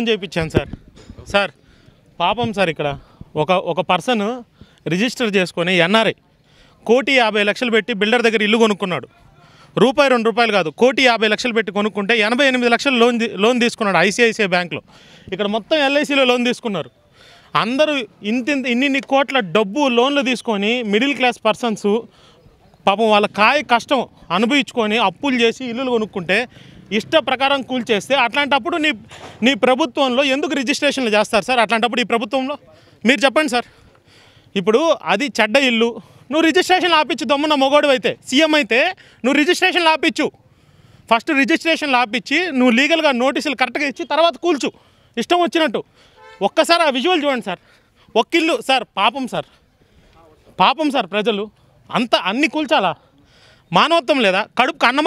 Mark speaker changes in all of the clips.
Speaker 1: Loan చేయించాను sir sir పాపం sir ఇక్కడ ఒక ఒక పర్సన్ రిజిస్టర్ చేసుకొని ఎన్ఆర్ఐ కోటి యాభై లక్షలు పెట్టి బిల్డర్ దగ్గర ఇల్లు కొనుక్కున్నాడు రూపాయి రెండు రూపాయలు కాదు కోటి యాభై లక్షలు పెట్టి కొనుక్కుంటే ఎనభై ఎనిమిది లక్షలు లోన్ తీ- లోన్ తీసుకున్నాడు ఐసిఐసిఐ బ్యాంక్లో ఇక్కడ మొత్తం ఎల్ఐసిలో లోన్ తీసుకున్నారు అందరూ ఇంత ఇంత ఇన్ని కోట్ల డబ్బు లోన్లు తీసుకొని మిడిల్ క్లాస్ పర్సన్స్ పాపం వాళ్ళ కాయ కష్టం అనుభవించుకొని అప్పులు చేసి ఇల్లులు కొనుక్కుంటే ఇష్ట ప్రకారం కూల్చేస్తే అట్లాంటప్పుడు నీ నీ ప్రభుత్వంలో ఎందుకు రిజిస్ట్రేషన్లు చేస్తారు సార్ అట్లాంటప్పుడు ఈ ప్రభుత్వంలో మీరు చెప్పండి సార్ ఇప్పుడు అది చెడ్డ ఇల్లు నువ్వు రిజిస్ట్రేషన్ ఆపించు దమ్మున్న మొగోడు అయితే సీఎం అయితే నువ్వు రిజిస్ట్రేషన్ ఆపించు ఫస్ట్ రిజిస్ట్రేషన్ ఆపించి నువ్వు లీగల్గా నోటీసులు కరెక్ట్గా ఇచ్చి తర్వాత కూల్చు ఇష్టం వచ్చినట్టు ఒక్కసారి ఆ విజువల్ చూడండి సార్ ఒక్క ఇల్లు సార్ పాపం సార్ పాపం సార్ ప్రజలు అంత అన్ని కూల్చాలా మానవత్వం లేదా కడుపుకు అన్నం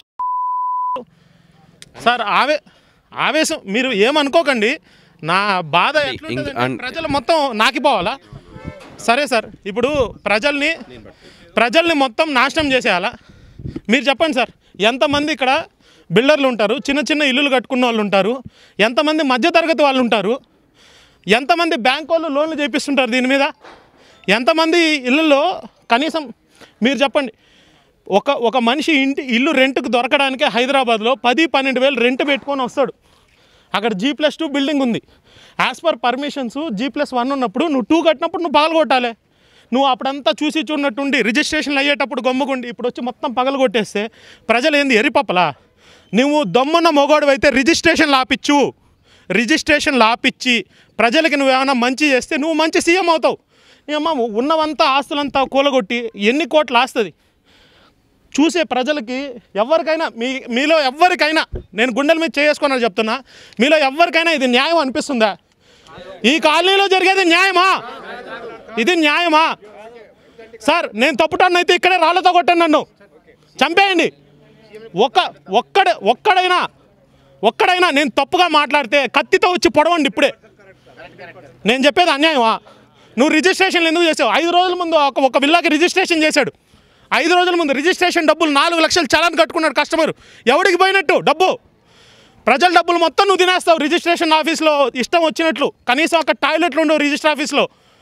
Speaker 1: సార్ ఆవే ఆవేశం మీరు ఏమనుకోకండి నా బాధ ఎట్లుంటుందంటే
Speaker 2: అన్-
Speaker 1: ప్రజలు మొత్తం నాకిపోవాలా సరే సార్ ఇప్పుడు ప్రజల్ని ప్రజల్ని మొత్తం నాశనం చేసేయాలా మీరు చెప్పండి సార్ ఎంతమంది ఇక్కడ బిల్డర్లు ఉంటారు చిన్న చిన్న ఇల్లులు కట్టుకున్న వాళ్ళు ఉంటారు ఎంతమంది మధ్యతరగతి వాళ్ళు ఉంటారు ఎంతమంది బ్యాంక్ వాళ్ళు లోన్లు చేపిస్తుంటారు దీని మీద ఎంతమంది ఇళ్ళల్లో కనీసం మీరు చెప్పండి ఒక ఒక మనిషి ఇంటి ఇల్లు రెంట్కి దొరకడానికి హైదరాబాద్లో పది పన్నెండు వేలు రెంట్ పెట్టుకొని వస్తాడు అక్కడ జీ ప్లస్ టూ బిల్డింగ్ ఉంది as per permissions G plus one ఉన్నప్పుడు నువ్వు టూ కట్టినప్పుడు నువ్వు పగలు కొట్టాలి నువ్వు అప్పుడంతా చూసి చూడనట్టుండి రిజిస్ట్రేషన్లు అయ్యేటప్పుడు గమ్ముకుండి ఇప్పుడు వచ్చి మొత్తం పగలు కొట్టేస్తే ప్రజలు ఏంది ఎరిపప్పలా నువ్వు దమ్మున్న మొగోడు అయితే రిజిస్ట్రేషన్లు ఆపిచ్చు రిజిస్ట్రేషన్లు ఆపిచ్చి ప్రజలకి నువ్వేమైనా మంచి చేస్తే నువ్వు మంచి సీఎం అవుతావు నీ అమ్మ ఉన్నవంతా ఆస్తులంతా కూలగొట్టి ఎన్ని కోట్లు ఆస్తుంది చూసే ప్రజలకి ఎవరికైనా మీ మీలో ఎవరికైనా నేను గుండెల మీద చేసుకున్నా చెప్తున్నా మీలో ఎవరికైనా ఇది న్యాయం అనిపిస్తుందా ఈ కాలనీలో జరిగేది న్యాయమా ఇది న్యాయమా సార్ నేను తప్పుటాన్ని అయితే ఇక్కడే రాళ్లతో కొట్టాను నన్ను చంపేయండి ఒక్క ఒక్కడ ఒక్కడైనా ఒక్కడైనా నేను తప్పుగా మాట్లాడితే కత్తితో వచ్చి పొడవండి ఇప్పుడే నేను చెప్పేది అన్యాయమా నువ్వు రిజిస్ట్రేషన్ ఎందుకు చేసావు ఐదు రోజుల ముందు ఒక ఒక విల్లాకి రిజిస్ట్రేషన్ చేశాడు ఐదు రోజుల ముందు రిజిస్ట్రేషన్ డబ్బులు నాలుగు లక్షలు చలాన్ కట్టుకున్నాడు కస్టమర్ ఎవడికి పోయినట్టు డబ్బు ప్రజల డబ్బులు మొత్తం నువ్వు తినేస్తావు రిజిస్ట్రేషన్ ఆఫీస్లో ఇష్టం వచ్చినట్లు కనీసం ఒక టాయిలెట్లు ఉండవు రిజిస్టర్ ఆఫీస్లో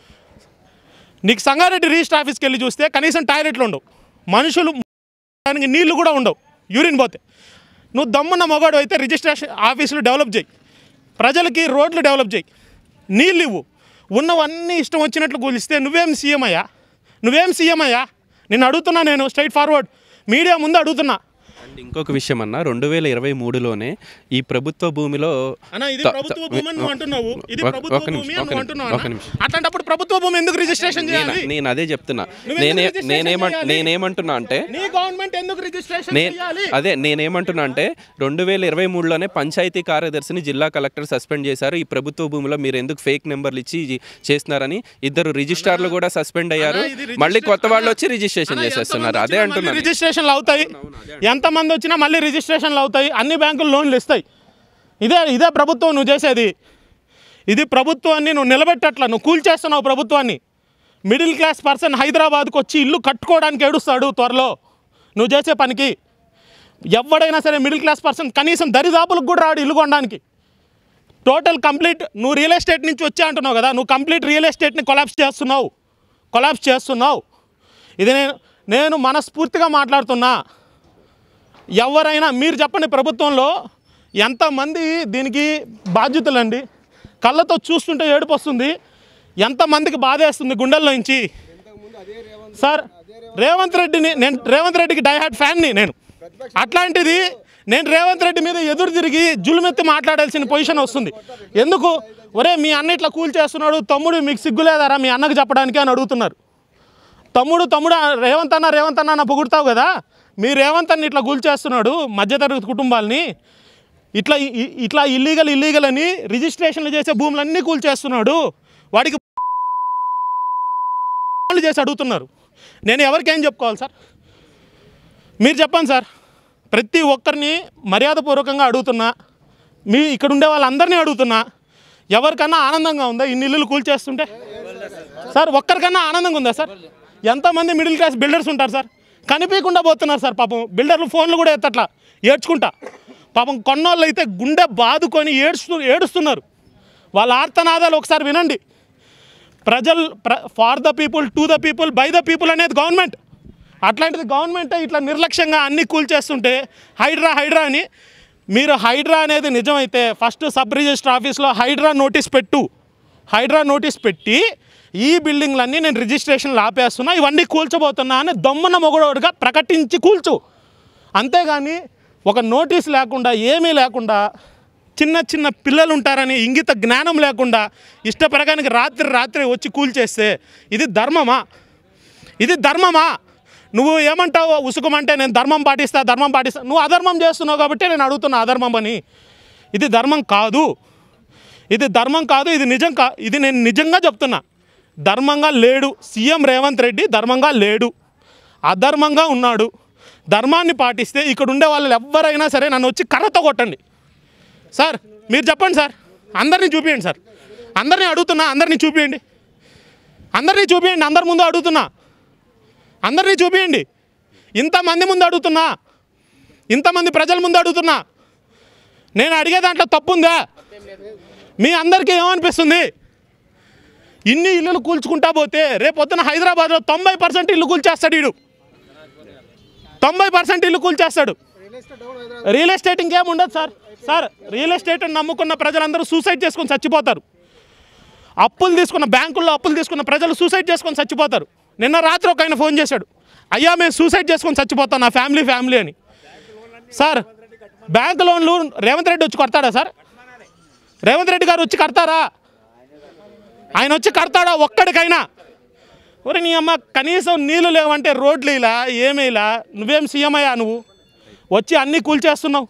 Speaker 1: నీకు సంగారెడ్డి రిజిస్టర్ ఆఫీస్కి వెళ్ళి చూస్తే కనీసం టాయిలెట్లు ఉండవు మనుషులు దానికి నీళ్లు కూడా ఉండవు యూరిన్ పోతే నువ్వు దమ్మున్న మగవాడు అయితే రిజిస్ట్రేషన్ ఆఫీసులు డెవలప్ చేయి ప్రజలకి రోడ్లు డెవలప్ చేయి నీళ్ళు ఇవ్వు ఉన్నవన్నీ ఇష్టం వచ్చినట్లు కూలిస్తే నువ్వేం సీఎం అయ్యా నువ్వేం సీఎం అయ్యా నిన్ను అడుగుతున్నా నేను స్ట్రైట్ ఫార్వర్డ్ మీడియా ముందు అడుగుతున్నా
Speaker 2: అండ్ ఇంకొక విషయం అన్న రెండు వేల ఇరవై మూడులోనే ఈ ప్రభుత్వ భూమిలో
Speaker 1: అన్న ఇది
Speaker 2: త-
Speaker 1: ప్రభుత్వ
Speaker 2: త-
Speaker 1: భూమి అని నువ్వు అంటున్నావు ఇది
Speaker 2: ఒక-
Speaker 1: ప్రభుత్వ
Speaker 2: ఒక
Speaker 1: భూమి
Speaker 2: నిమిషం,
Speaker 1: అని
Speaker 2: ఒక
Speaker 1: నువ్వు
Speaker 2: నిమిషం,
Speaker 1: అంటున్నావు
Speaker 2: ఒక
Speaker 1: అన్న.
Speaker 2: నిమిషం.
Speaker 1: అట్లాంటప్పుడు ప్రభుత్వ భూమి ఎందుకు రిజిస్ట్రేషన్
Speaker 2: నేను
Speaker 1: చేయాలి
Speaker 2: నేను అదే చెప్తున్నా
Speaker 1: నువ్వు
Speaker 2: నేనే
Speaker 1: ఎందుకు రిజిస్ట్రేషన్
Speaker 2: నేనేమ
Speaker 1: చేయాలి?
Speaker 2: నేనేమంటున్నా అంటే
Speaker 1: నీ గవర్నమెంట్ ఎందుకు రిజిస్ట్రేషన్
Speaker 2: నే
Speaker 1: చేయాలి
Speaker 2: అదే నేనేమంటున్నా అంటే రెండు వేల ఇరవై మూడులోనే పంచాయతీ కార్యదర్శిని జిల్లా కలెక్టర్ సస్పెండ్ చేశారు ఈ ప్రభుత్వ భూమిలో మీరు ఎందుకు ఫేక్ నెంబర్లు ఇచ్చి జి- చేస్తున్నారని ఇద్దరు రిజిస్ట్రార్లు కూడా సస్పెండ్ అయ్యారు
Speaker 1: అన్నా, ఇది
Speaker 2: మళ్ళీ కొత్త
Speaker 1: రిజిస్ట్రేషన్
Speaker 2: వాళ్ళు వచ్చి రిజిస్ట్రేషన్
Speaker 1: అన్న,
Speaker 2: చేసేస్తున్నారు
Speaker 1: ఎంతమంది
Speaker 2: అదే
Speaker 1: వచ్చినా మళ్ళీ
Speaker 2: అంటున్నాను
Speaker 1: రిజిస్ట్రేషన్లు అవుతాయి ఎంతమంది వచ్చినా మళ్ళీ రిజిస్ట్రేషన్లు అవుతాయి అన్ని బ్యాంకులు లోన్లు ఇస్తాయి ఇదే ఇదే ప్రభుత్వం నువ్వు చేసేది ఇది ప్రభుత్వాన్ని నువ్వు నిలబెట్టట్లా నువ్వు కూల్చేస్తున్నావు ప్రభుత్వాన్ని మిడిల్ క్లాస్ పర్సన్ హైదరాబాద్కి వచ్చి ఇల్లు కట్టుకోవడానికి ఏడుస్తాడు త్వరలో నువ్వు చేసే పనికి ఎవడైనా సరే మిడిల్ క్లాస్ పర్సన్ కనీసం దరిదాపులకు కూడా రాడు ఇల్లు కొనడానికి టోటల్ కంప్లీట్ నువ్వు రియల్ ఎస్టేట్ నుంచి వచ్చే అంటున్నావు కదా నువ్వు కంప్లీట్ రియల్ ఎస్టేట్ని కొలాప్స్ చేస్తున్నావు కొలాప్స్ చేస్తున్నావు ఇది నేను నేను మనస్ఫూర్తిగా మాట్లాడుతున్నా ఎవరైనా మీరు చెప్పండి ప్రభుత్వంలో ఎంతమంది దీనికి బాధ్యతలండి కళ్ళతో చూస్తుంటే ఏడుపు వస్తుంది ఎంతమందికి బాధ వేస్తుంది గుండెల్లో నుంచి సార్ రేవంత్ రెడ్డిని నేను రేవంత్ రెడ్డికి డైహార్డ్ ఫ్యాన్ని నేను అట్లాంటిది నేను రేవంత్ రెడ్డి మీద ఎదురు తిరిగి జులుమెత్తి మాట్లాడాల్సిన పొజిషన్ వస్తుంది ఎందుకు ఒరే మీ అన్న ఇట్లా కూల్ చేస్తున్నాడు తమ్ముడు మీకు సిగ్గులేదారా మీ అన్నకు చెప్పడానికి అని అడుగుతున్నారు తమ్ముడు తమ్ముడు ఆ రేవంత్ అన్న రేవంత్ అన్న అన్న పొగుడుతావు కదా మీ రేవంత్ అన్న ఇట్లా కూల్ చేస్తున్నాడు మధ్యతరగతి కుటుంబాలని ఇట్లా ఇ- ఇట్లా ఇల్లీగల్ ఇల్లీగల్ అని రిజిస్ట్రేషన్లు చేసే భూములన్నీ కూల్ చేస్తున్నాడు వాడికి వాళ్ళు చేసి అడుగుతున్నారు నేను ఎవరికేం చెప్పుకోవాలి సార్ మీరు చెప్పండి సార్ ప్రతి ఒక్కరిని మర్యాదపూర్వకంగా అడుగుతున్నా మీ ఇక్కడ ఉండే వాళ్ళందరినీ అడుగుతున్నా ఎవరికన్నా ఆనందంగా ఉందా ఇన్ని ఇల్లులు కూల్చేస్తుంటే సార్ ఒక్కరికన్నా ఆనందంగా ఉందా సార్ ఎంతమంది మిడిల్ క్లాస్ బిల్డర్స్ ఉంటారు సార్ కనిపించకుండా పోతున్నారు సార్ పాపం బిల్డర్లు ఫోన్లు కూడా ఎత్తట్లా ఏడ్చుకుంటా పాపం కొన్నోళ్ళు అయితే గుండె బాదుకొని ఏడుస్తూ ఏడుస్తున్నారు వాళ్ళ ఆర్తనాదాలు ఒకసారి వినండి ప్రజల్ ప్ర for the people to the people by the people అనేది గవర్నమెంట్ అట్లాంటిది గవర్నమెంట్ ఇట్లా నిర్లక్ష్యంగా అన్ని కూల్చేస్తుంటే హైడ్రా హైడ్రా అని మీరు హైడ్రా అనేది నిజమైతే ఫస్ట్ సబ్ రిజిస్టర్ ఆఫీస్లో హైడ్రా నోటీస్ పెట్టు హైడ్రా నోటీస్ పెట్టి ఈ బిల్డింగ్లన్నీ నేను రిజిస్ట్రేషన్లు ఆపేస్తున్నా ఇవన్నీ కూల్చబోతున్నా అని దమ్మున మొగడోడుగా ప్రకటించి కూల్చు అంతేగాని ఒక నోటీస్ లేకుండా ఏమీ లేకుండా చిన్న చిన్న పిల్లలు ఉంటారని ఇంగిత జ్ఞానం లేకుండా ఇష్టప్రకానికి రాత్రి రాత్రి వచ్చి కూల్చేస్తే ఇది ధర్మమా ఇది ధర్మమా నువ్వు ఏమంటావు ఉసుకమంటే నేను ధర్మం పాటిస్తా ధర్మం పాటిస్తా నువ్వు అధర్మం చేస్తున్నావు కాబట్టి నేను అడుగుతున్నా అధర్మం అని ఇది ధర్మం కాదు ఇది ధర్మం కాదు ఇది నిజం కా ఇది నేను నిజంగా చెప్తున్నా ధర్మంగా లేడు సీఎం రేవంత్ రెడ్డి ధర్మంగా లేడు అధర్మంగా ఉన్నాడు ధర్మాన్ని పాటిస్తే ఇక్కడ ఉండే వాళ్ళు ఎవరైనా సరే నన్ను వచ్చి కర్రతో కొట్టండి సార్ మీరు చెప్పండి సార్ అందరినీ చూపించండి సార్ అందరినీ అడుగుతున్నా అందరినీ చూపించండి అందరినీ చూపించండి అందరి ముందు అడుగుతున్నా అందరినీ చూపించండి ఇంతమంది ముందు అడుగుతున్నా ఇంతమంది ప్రజల ముందు అడుగుతున్నా నేను అడిగే దాంట్లో తప్పుందా మీ అందరికీ ఏమనిపిస్తుంది ఇన్ని ఇల్లులు కూల్చుకుంటా పోతే రేపొద్దున హైదరాబాద్లో తొంభై పర్సెంట్ ఇల్లు కూల్చేస్తాడు వీడు తొంభై పర్సెంట్ ఇల్లు కూల్చేస్తాడు రియల్ ఎస్టేట్ ఇంకేం ఉండదు సార్ సార్ రియల్ ఎస్టేట్ నమ్ముకున్న ప్రజలందరూ సూసైడ్ చేసుకొని చచ్చిపోతారు అప్పులు తీసుకున్న బ్యాంకుల్లో అప్పులు తీసుకున్న ప్రజలు సూసైడ్ చేసుకొని చచ్చిపోతారు నిన్న రాత్రి ఒక ఆయన ఫోన్ చేశాడు అయ్యా మేము సూసైడ్ చేసుకొని చచ్చిపోతాం నా ఫ్యామిలీ ఫ్యామిలీ అని సార్ బ్యాంక్ లోన్లు రేవంత్ రెడ్డి వచ్చి కడతాడా సార్ రేవంత్ రెడ్డి గారు వచ్చి కడతారా ఆయన వచ్చి కడతాడా ఒక్కడికైనా ఒరే నీ అమ్మ కనీసం నీళ్ళు లేవంటే రోడ్లు ఇలా ఏమీ ఇలా నువ్వేం సీఎం అయ్యా నువ్వు వచ్చి అన్నీ కూల్చేస్తున్నావు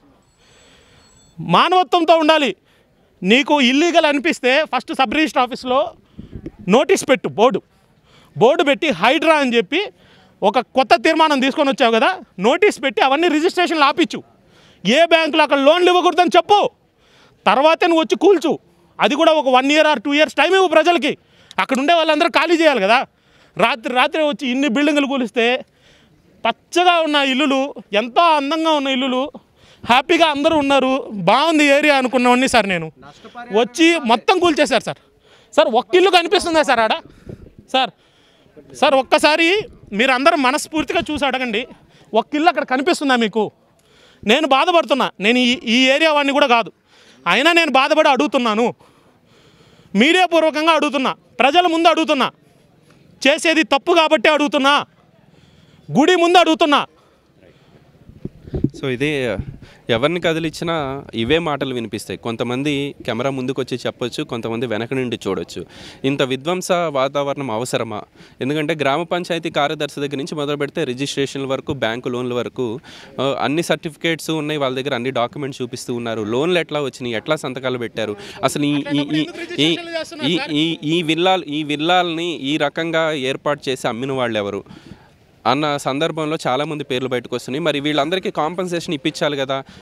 Speaker 1: మానవత్వంతో ఉండాలి నీకు ఇల్లీగల్ అనిపిస్తే ఫస్ట్ సబ్ రిజిస్టర్ ఆఫీస్లో నోటీస్ పెట్టు బోర్డు బోర్డు పెట్టి హైడ్రా అని చెప్పి ఒక కొత్త తీర్మానం తీసుకొని వచ్చావు కదా నోటీస్ పెట్టి అవన్నీ రిజిస్ట్రేషన్లు ఆపించు ఏ బ్యాంకులో అక్కడ లోన్లు ఇవ్వకూడదని చెప్పు తర్వాతే నువ్వు వచ్చి కూల్చు అది కూడా ఒక one year or two years time ఇవ్వు ప్రజలకి అక్కడ ఉండే వాళ్ళందరూ ఖాళీ చేయాలి కదా రాత్రి రాత్రి వచ్చి ఇన్ని బిల్డింగులు కూలిస్తే పచ్చగా ఉన్న ఇల్లులు ఎంతో అందంగా ఉన్న ఇల్లులు హ్యాపీగా అందరూ ఉన్నారు బాగుంది ఏరియా అనుకున్నవన్నీ సార్ నేను వచ్చి మొత్తం కూల్చేశారు సార్ సార్ ఒక్క ఇల్లు కనిపిస్తుందా సార్ ఆడ సార్ సార్ ఒక్కసారి మీరు అందరూ మనస్ఫూర్తిగా చూసి అడగండి ఒక్క ఇల్లు అక్కడ కనిపిస్తుందా మీకు నేను బాధపడుతున్నా నేను ఈ ఈ ఏరియా వాడిని కూడా కాదు అయినా నేను బాధపడి అడుగుతున్నాను మీడియా పూర్వకంగా అడుగుతున్నా ప్రజల ముందు అడుగుతున్నా చేసేది తప్పు కాబట్టి అడుగుతున్నా గుడి ముందు అడుగుతున్నా
Speaker 2: సో ఇది ఎవరిని కదిలిచ్చినా ఇవే మాటలు వినిపిస్తాయి కొంతమంది కెమెరా ముందుకు వచ్చి చెప్పొచ్చు కొంతమంది వెనక నుండి చూడొచ్చు ఇంత విధ్వంస వాతావరణం అవసరమా ఎందుకంటే గ్రామ పంచాయతీ కార్యదర్శి దగ్గర నుంచి మొదలు పెడితే రిజిస్ట్రేషన్ల వరకు బ్యాంకు లోన్ల వరకు ఆ, అన్ని సర్టిఫికేట్స్ ఉన్నాయి వాళ్ళ దగ్గర అన్ని డాక్యుమెంట్స్ చూపిస్తూ ఉన్నారు లోన్లు ఎట్లా వచ్చినాయి ఎట్లా సంతకాలు పెట్టారు అసలు ఈ ఈ ఈ ఈ ఈ ఈ ఈ విల్లాల్ ఈ విల్లాల్ని ఈ రకంగా ఏర్పాటు చేసి అమ్మిన వాళ్ళు ఎవరు అన్న సందర్భంలో చాలామంది పేర్లు బయటకు వస్తున్నాయి మరి వీళ్ళందరికీ కాంపన్సేషన్ ఇప్పించాలి కదా